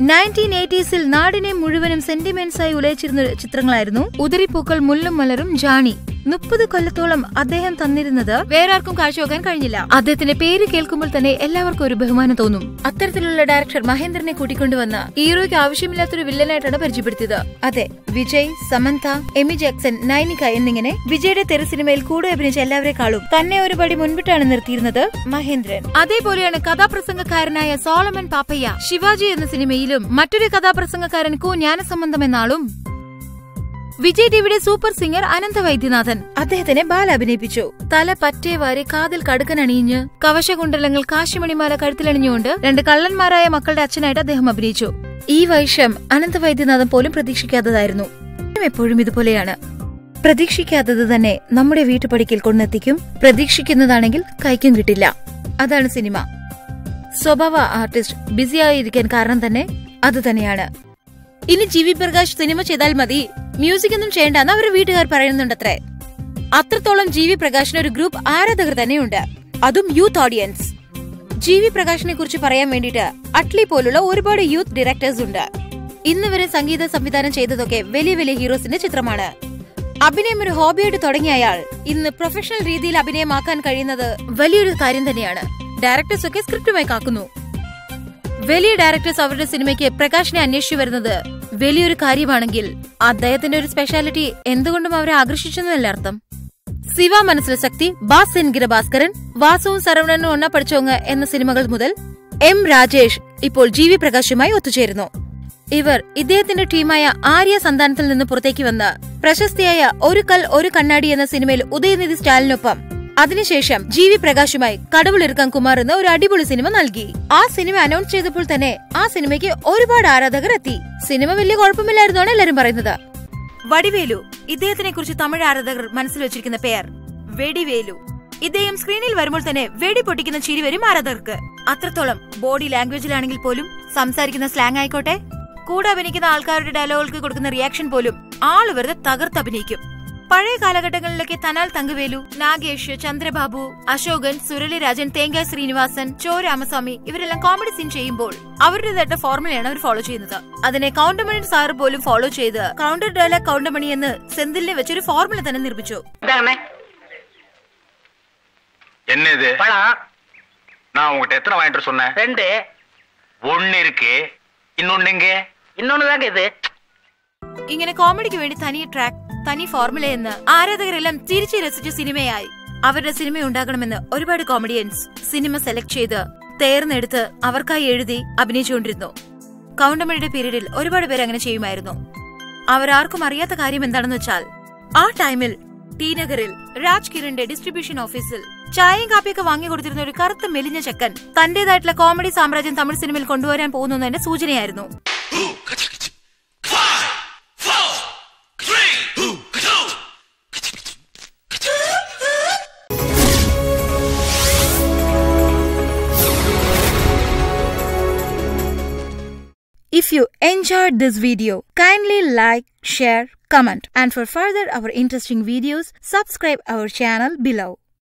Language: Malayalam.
നയൻറ്റീൻ എയ്റ്റീസിൽ നാടിനെ മുഴുവനും സെന്റിമെന്റ്സായി ഉലയിച്ചിരുന്ന ചിത്രങ്ങളായിരുന്നു ഉതിരിപ്പൂക്കൾ മുള്ളും മലരും ജാണി മുപ്പത് കൊല്ലത്തോളം അദ്ദേഹം തന്നിരുന്നത് വേറെ ആർക്കും കാഴ്ചവെക്കാൻ കഴിഞ്ഞില്ല അദ്ദേഹത്തിന്റെ പേര് കേൾക്കുമ്പോൾ തന്നെ എല്ലാവർക്കും ഒരു ബഹുമാനം തോന്നും അത്തരത്തിലുള്ള ഡയറക്ടർ മഹേന്ദ്രനെ കൂട്ടിക്കൊണ്ടുവന്ന ഹീറോയ്ക്ക് ആവശ്യമില്ലാത്തൊരു വില്ലനായിട്ടാണ് പരിചയപ്പെടുത്തിയത് അതെ വിജയ് സമന്ത എമി ജാക്സൺ നൈനിക എന്നിങ്ങനെ വിജയുടെ തെരു സിനിമയിൽ കൂടെ അഭിനയിച്ച എല്ലാവരെക്കാളും തന്നെ ഒരു പടി മുൻപിട്ടാണ് നിർത്തിയിരുന്നത് മഹേന്ദ്രൻ അതേപോലെയാണ് കഥാപ്രസംഗക്കാരനായ സോളമൻ പാപ്പയ്യ ശിവാജി എന്ന സിനിമയിലും മറ്റൊരു കഥാപ്രസംഗക്കാരൻ കു ജ്ഞാനസംബന്ധം എന്നാളും വിജയ് ടിവിയുടെ സൂപ്പർ സിംഗർ അനന്ത വൈദ്യനാഥൻ അദ്ദേഹത്തിനെ ബാല അഭിനയിപ്പിച്ചു തല പറ്റേ വാരി കാതിൽ കടുക്കനണിയിഞ്ഞ് കവശകുണ്ടലങ്ങൾ കാശിമണിമാല കഴുത്തിലണിഞ്ഞുകൊണ്ട് രണ്ട് കള്ളന്മാരായ മക്കളുടെ അച്ഛനായിട്ട് അദ്ദേഹം അഭിനയിച്ചു ഈ വൈഷം അനന്ത വൈദ്യനാഥൻ പോലും പ്രതീക്ഷിക്കാത്തതായിരുന്നു എപ്പോഴും ഇതുപോലെയാണ് പ്രതീക്ഷിക്കാത്തത് തന്നെ നമ്മുടെ വീട്ടുപടിക്കൽ കൊണ്ടെത്തിക്കും പ്രതീക്ഷിക്കുന്നതാണെങ്കിൽ കൈക്കും കിട്ടില്ല അതാണ് സിനിമ സ്വഭാവ ആർട്ടിസ്റ്റ് ബിസിയായിരിക്കാൻ കാരണം തന്നെ അത് തന്നെയാണ് ഇനി ജി വി പ്രകാശ് സിനിമ ചെയ്താൽ മതി മ്യൂസിക് ഒന്നും ചെയ്യണ്ടെന്ന് അവരുടെ വീട്ടുകാർ പറയുന്നുണ്ടത്രേ അത്രത്തോളം ജി വി പ്രകാശിന് ഒരു ഗ്രൂപ്പ് ആരാധകർ തന്നെയുണ്ട് അതും യൂത്ത് ഓഡിയൻസ് ജി വി പ്രകാശിനെ കുറിച്ച് പറയാൻ വേണ്ടിയിട്ട് അട്ലി പോലുള്ള ഒരുപാട് യൂത്ത് ഡയറക്ടേഴ്സ് ഉണ്ട് ഇന്ന് വരെ സംഗീത സംവിധാനം ചെയ്തതൊക്കെ വലിയ വലിയ ഹീറോസിന്റെ ചിത്രമാണ് അഭിനയം ഒരു ഹോബിയായിട്ട് തുടങ്ങിയ അയാൾ ഇന്ന് പ്രൊഫഷണൽ രീതിയിൽ അഭിനയമാക്കാൻ കഴിയുന്നത് വലിയൊരു കാര്യം തന്നെയാണ് ഡയറക്ടേഴ്സ് ഒക്കെ സ്ക്രിപ്റ്റുമായി കാക്കുന്നു വലിയ ഡയറക്ടേഴ്സ് അവരുടെ സിനിമയ്ക്ക് പ്രകാശിനെ അന്വേഷിച്ചു വരുന്നത് വലിയൊരു കാര്യമാണെങ്കിൽ അദ്ദേഹത്തിന്റെ ഒരു സ്പെഷ്യാലിറ്റി എന്തുകൊണ്ടും അവരെ ആകർഷിച്ചെന്നല്ല അർത്ഥം സിവ മനസ്സിലെ ശക്തി ബാസ് സെൻഗിര ഭാസ്കരൻ വാസുവും സരവണനും ഒന്ന പഠിച്ചോങ്ങ് എന്ന സിനിമകൾ മുതൽ എം രാജേഷ് ഇപ്പോൾ ജി വി പ്രകാശുമായി ഒത്തുചേരുന്നു ഇവർ ഇദ്ദേഹത്തിന്റെ ടീമായ ആര്യ സന്താനത്തിൽ നിന്ന് പുറത്തേക്ക് വന്ന പ്രശസ്തിയായ ഒരു കൽ ഒരു കണ്ണാടി എന്ന സിനിമയിൽ ഉദയനിധി സ്റ്റാലിനൊപ്പം അതിനുശേഷം ജി വി പ്രകാശുമായി കടവുളിരുക്കം കുമാർ എന്ന ഒരു അടിപൊളി സിനിമ നൽകി ആ സിനിമ അനൗൺസ് ചെയ്തപ്പോൾ തന്നെ ആ സിനിമയ്ക്ക് ഒരുപാട് ആരാധകർ എത്തി സിനിമ വലിയ കുഴപ്പമില്ലായിരുന്നാണ് എല്ലാരും പറയുന്നത് വടിവേലു ഇദ്ദേഹത്തിനെ കുറിച്ച് തമിഴ് ആരാധകർ മനസ്സിൽ വെച്ചിരിക്കുന്ന പേർ വെടിവേലു ഇദ്ദേഹം സ്ക്രീനിൽ വരുമ്പോൾ തന്നെ വെടി പൊട്ടിക്കുന്ന ചിരി വരും ആരാധകർക്ക് അത്രത്തോളം ബോഡി ലാംഗ്വേജിലാണെങ്കിൽ പോലും സംസാരിക്കുന്ന സ്ലാങ് ആയിക്കോട്ടെ കൂടെ അഭിനയിക്കുന്ന ആൾക്കാരുടെ ഡയലോഗുകൾക്ക് കൊടുക്കുന്ന റിയാക്ഷൻ പോലും ആള് വെറുതെ തകർത്ത് അഭിനയിക്കും പഴയ കാലഘട്ടങ്ങളിലൊക്കെ തനാൽ തങ്കവേലു നാഗേഷ് ചന്ദ്രബാബു അശോകൻ സുരളിരാജൻ തേങ്കായ് ശ്രീനിവാസൻ ചോ രാമസ്വാമി ഇവരെല്ലാം കോമഡി സീൻ ചെയ്യുമ്പോൾ അവരുടേതായിട്ട് ഫോർമുലയാണ് അവർ ഫോളോ ചെയ്യുന്നത് അതിനെ കൗണ്ടമണി സാർ പോലും ഫോളോ ചെയ്ത് കൗണ്ടർ ഡയലോഗ് കൗണ്ടമണി എന്ന് സെന്തിലിനെ വെച്ചൊരു ഫോർമുല തന്നെ നിർമ്മിച്ചു இந்தாங்கண்ணே என்ன இது பழம் நான் உங்ககிட்ட எத்தனை வாங்கிட்டு சொன்னேன் ரெண்டு ஒண்ணு இருக்கு இன்னொன்னு எங்க இன்னொன்னு தாங்க இது ഇങ്ങനെ കോമഡിക്ക് വേണ്ടി തനി ട്രാക്ക് തനി ഫോർമുല എന്ന് ആരാധകരെല്ലാം തിരിച്ചു രസിച്ച സിനിമയായി അവരുടെ സിനിമ ഉണ്ടാകണമെന്ന് ഒരുപാട് കോമഡിയൻസ് സിനിമ സെലക്ട് ചെയ്ത് തേർന്നെടുത്ത് അവർക്കായി എഴുതി അഭിനയിച്ചുകൊണ്ടിരുന്നു കൗണ്ടമണിയുടെ പീരീഡിൽ ഒരുപാട് പേര് അങ്ങനെ ചെയ്യുമായിരുന്നു അവരാർക്കും അറിയാത്ത കാര്യം എന്താണെന്ന് വെച്ചാൽ ആ ടൈമിൽ ടി നഗറിൽ രാജ് കിരണിന്റെ ഡിസ്ട്രിബ്യൂഷൻ ഓഫീസിൽ ചായയും കാപ്പിയൊക്കെ വാങ്ങി കൊടുത്തിരുന്ന ഒരു കറുത്ത മെലിഞ്ഞ ചെക്കൻ തന്റേതായിട്ടുള്ള കോമഡി സാമ്രാജ്യം തമിഴ് സിനിമയിൽ കൊണ്ടുവരാൻ പോകുന്നു എന്നതിന്റെ സൂചനയായിരുന്നു If you enjoyed this video, kindly like, share, comment and for further our interesting videos, subscribe our channel below.